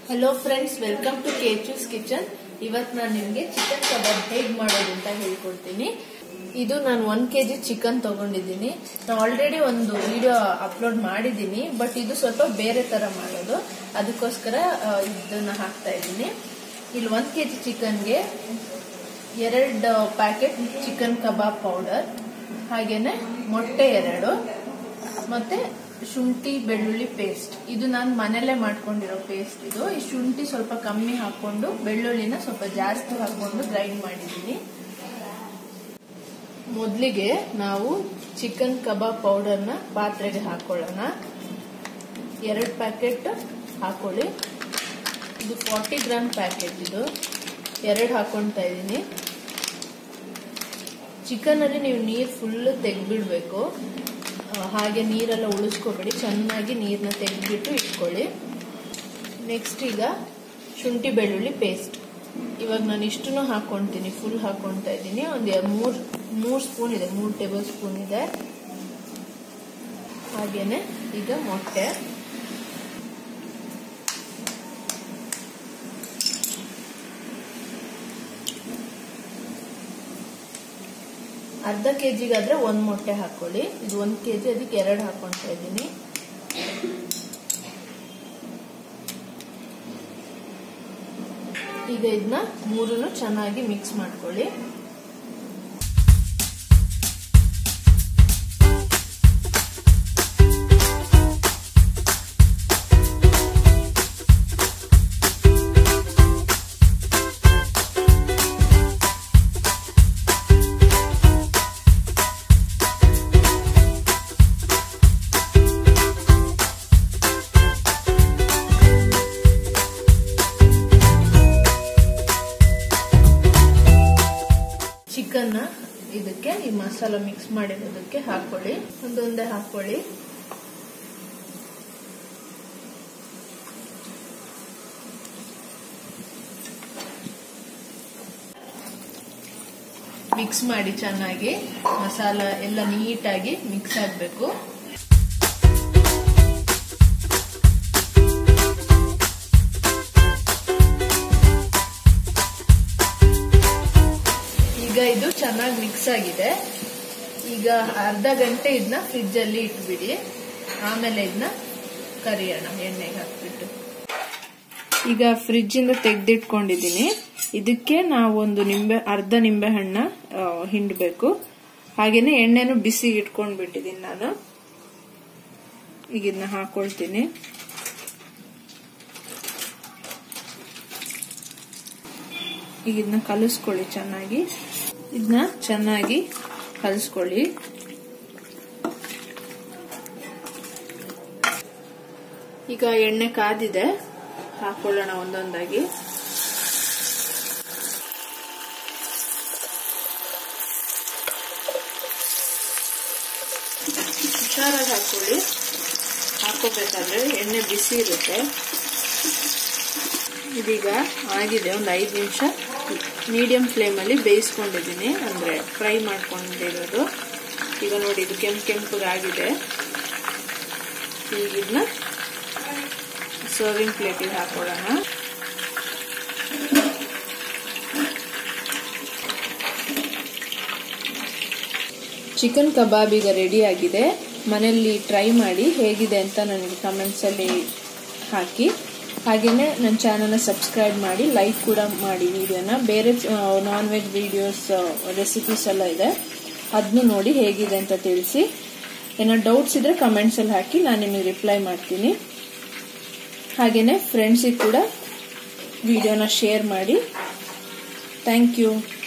hello friends welcome to Kechus kitchen ಇವತ್ತು ನಾನು ನಿಮಗೆ ಚಿಕನ್ ಕಬಾಬ್ ಹೇಗೆ ಮಾಡೋದು ಅಂತ ಹೇಳ್ಕೊಡ್ತೀನಿ ಇದು ನಾನು ಒನ್ ಕೆ ಜಿ ಚಿಕನ್ ತಗೊಂಡಿದ್ದೀನಿ ನಾನು ಆಲ್ರೆಡಿ ಒಂದು ವಿಡಿಯೋ ಅಪ್ಲೋಡ್ ಮಾಡಿದ್ದೀನಿ ಬಟ್ ಇದು ಸ್ವಲ್ಪ ಬೇರೆ ತರ ಮಾಡೋದು ಅದಕ್ಕೋಸ್ಕರ ಆ, ಇದನ್ನ ಹಾಕ್ತಾ ಇದ್ದೀನಿ ಇಲ್ಲಿ ಒನ್ ಕೆ ಜಿ ಚಿಕನ್ಗೆ ಎರಡು ಪ್ಯಾಕೆಟ್ ಚಿಕನ್ ಕಬಾಬ್ ಪೌಡರ್ ಹಾಗೇನೆ ಮೊಟ್ಟೆ ಎರಡು ಮತ್ತೆ ಶುಂಠಿ ಬೆಳ್ಳುಳ್ಳಿ ಪೇಸ್ಟ್ ಇದು ನಾನು ಮನೆಯಲ್ಲೇ ಮಾಡ್ಕೊಂಡಿರೋ ಪೇಸ್ಟ್ ಇದು ಈ ಶುಂಠಿ ಸ್ವಲ್ಪ ಕಮ್ಮಿ ಹಾಕೊಂಡು ಬೆಳ್ಳುಳ್ಳಿನ ಸ್ವಲ್ಪ ಜಾಸ್ತಿ ಹಾಕೊಂಡು ಗ್ರೈಂಡ್ ಮಾಡಿದ್ದೀನಿ ಮೊದಲಿಗೆ ನಾವು ಚಿಕನ್ ಕಬಾಬ್ ಪೌಡರ್ನ ಪಾತ್ರೆಗೆ ಹಾಕೊಳ್ಳೋಣ ಎರಡು ಪ್ಯಾಕೆಟ್ ಹಾಕೊಳ್ಳಿ ಇದು ಫಾರ್ಟಿ ಗ್ರಾಮ್ ಪ್ಯಾಕೆಟ್ ಇದು ಎರಡು ಹಾಕೊಳ್ತಾ ಇದ್ದೀನಿ ಚಿಕನ್ ಅಲ್ಲಿ ನೀವು ನೀರು ಫುಲ್ ತೆಗ್ಬಿಡ್ಬೇಕು ಆ, ಹಾಗೆ ನೀರೆಲ್ಲ ಉಳಿಸ್ಕೋಬೇಡಿ ಚೆನ್ನಾಗಿ ನೀರನ್ನ ತೆಗೆದ್ಬಿಟ್ಟು ಇಟ್ಕೊಳ್ಳಿ ನೆಕ್ಸ್ಟ್ ಈಗ ಶುಂಠಿ ಬೆಳ್ಳುಳ್ಳಿ ಪೇಸ್ಟ್ ಇವಾಗ ನಾನು ಇಷ್ಟನ್ನು ಹಾಕೊಂತೀನಿ ಫುಲ್ ಹಾಕೊಳ್ತಾ ಇದ್ದೀನಿ ಒಂದು ಮೂರ್ ಮೂರ್ ಸ್ಪೂನ್ ಇದೆ ಮೂರ್ ಟೇಬಲ್ ಸ್ಪೂನ್ ಇದೆ ಹಾಗೇನೆ ಈಗ ಮೊಟ್ಟೆ ಅರ್ಧ ಕೆಜಿಗಾದ್ರೆ ಒಂದ್ ಮೊಟ್ಟೆ ಹಾಕೊಳ್ಳಿ ಇದು ಒಂದ್ ಕೆಜಿ ಅದಕ್ಕೆ ಎರಡು ಹಾಕೊಂತ ಇದ್ದೀನಿ ಈಗ ಇದನ್ನ ಮೂರನ್ನು ಚೆನ್ನಾಗಿ ಮಿಕ್ಸ್ ಮಾಡ್ಕೊಳ್ಳಿ ಚಿಕನ್ ಇದಕ್ಕೆ ಈ ಮಸಾಲ ಮಿಕ್ಸ್ ಮಾಡಿರೋದಕ್ಕೆ ಹಾಕೊಳ್ಳಿ ಒಂದೊಂದೇ ಹಾಕೊಳ್ಳಿ ಮಿಕ್ಸ್ ಮಾಡಿ ಚೆನ್ನಾಗಿ ಮಸಾಲ ಎಲ್ಲ ನೀಟಾಗಿ ಮಿಕ್ಸ್ ಆಗಬೇಕು ಈಗ ಇದು ಚೆನ್ನಾಗಿ ಮಿಕ್ಸ್ ಆಗಿದೆ ಈಗ ಅರ್ಧ ಗಂಟೆ ಇದನ್ನ ಫ್ರಿಜ್ ಅಲ್ಲಿ ಇಟ್ಬಿಡಿ ಆಮೇಲೆ ಇದನ್ನ ಕರಿಯೋಣ ಎಣ್ಣೆಗೆ ಹಾಕ್ಬಿಟ್ಟು ಈಗ ಫ್ರಿಜ್ ಇಂದ ತೆಗ್ದಿಟ್ಕೊಂಡಿದ್ದೀನಿ ಇದಕ್ಕೆ ನಾವು ಒಂದು ನಿಂಬೆ ಅರ್ಧ ನಿಂಬೆ ಹಣ್ಣ ಆ, ಹಿಂಡ್ಬೇಕು ಹಾಗೇನೆ ಎಣ್ಣೆನು ಬಿಸಿ ಇಟ್ಕೊಂಡ್ಬಿಟ್ಟಿದ್ದೀನಿ ನಾನು ಈಗ ಇದನ್ನ ಹಾಕೊಳ್ತೀನಿ ಈಗ ಇದನ್ನ ಕಲಿಸ್ಕೊಳ್ಳಿ ಚೆನ್ನಾಗಿ ಇದನ್ನ ಚೆನ್ನಾಗಿ ಕಲಿಸ್ಕೊಳ್ಳಿ ಈಗ ಎಣ್ಣೆ ಕಾದಿದೆ ಹಾಕೊಳ್ಳೋಣ ಒಂದೊಂದಾಗಿ ಹುಷಾರಾಗಿ ಹಾಕೊಳ್ಳಿ ಹಾಕೋಬೇಕಾದ್ರೆ ಎಣ್ಣೆ ಬಿಸಿ ಇರುತ್ತೆ ಇದೀಗ ಆಗಿದೆ ಒಂದು ಐದು ನಿಮಿಷ ಮೀಡಿಯಂ ಫ್ಲೇಮಲ್ಲಿ ಬೇಯಿಸ್ಕೊಂಡಿದ್ದೀನಿ ಅಂದರೆ ಫ್ರೈ ಮಾಡ್ಕೊಂಡಿರೋದು ಈಗ ನೋಡಿ ಇದು ಕೆಂಪು ಕೆಂಪಗಾಗಿದೆ ಈಗ ಇದನ್ನ ಸರ್ವಿಂಗ್ ಪ್ಲೇಟಿಗೆ ಹಾಕೊಳ್ಳೋಣ ಚಿಕನ್ ಕಬಾಬ್ ಈಗ ರೆಡಿ ಆಗಿದೆ ಮನೆಯಲ್ಲಿ ಟ್ರೈ ಮಾಡಿ ಹೇಗಿದೆ ಅಂತ ನನಗೆ ಕಮೆಂಟ್ಸಲ್ಲಿ ಹಾಕಿ ಹಾಗೆಯೇ ನನ್ನ ಚಾನಲ್ನ ಸಬ್ಸ್ಕ್ರೈಬ್ ಮಾಡಿ ಲೈಕ್ ಕೂಡ ಮಾಡಿ ವಿಡಿಯೋನ ಬೇರೆ ನಾನ್ ವೆಜ್ ವಿಡಿಯೋಸ್ ರೆಸಿಪೀಸ್ ಎಲ್ಲ ಇದೆ ಅದನ್ನು ನೋಡಿ ಹೇಗಿದೆ ಅಂತ ತಿಳಿಸಿ ಏನೋ ಡೌಟ್ಸ್ ಇದ್ರೆ ಕಮೆಂಟ್ಸಲ್ಲಿ ಹಾಕಿ ನಾನು ನಿಮಗೆ ರಿಪ್ಲೈ ಮಾಡ್ತೀನಿ ಹಾಗೆಯೇ ಫ್ರೆಂಡ್ಸಿಗೆ ಕೂಡ ವಿಡಿಯೋನ ಶೇರ್ ಮಾಡಿ ಥ್ಯಾಂಕ್ ಯು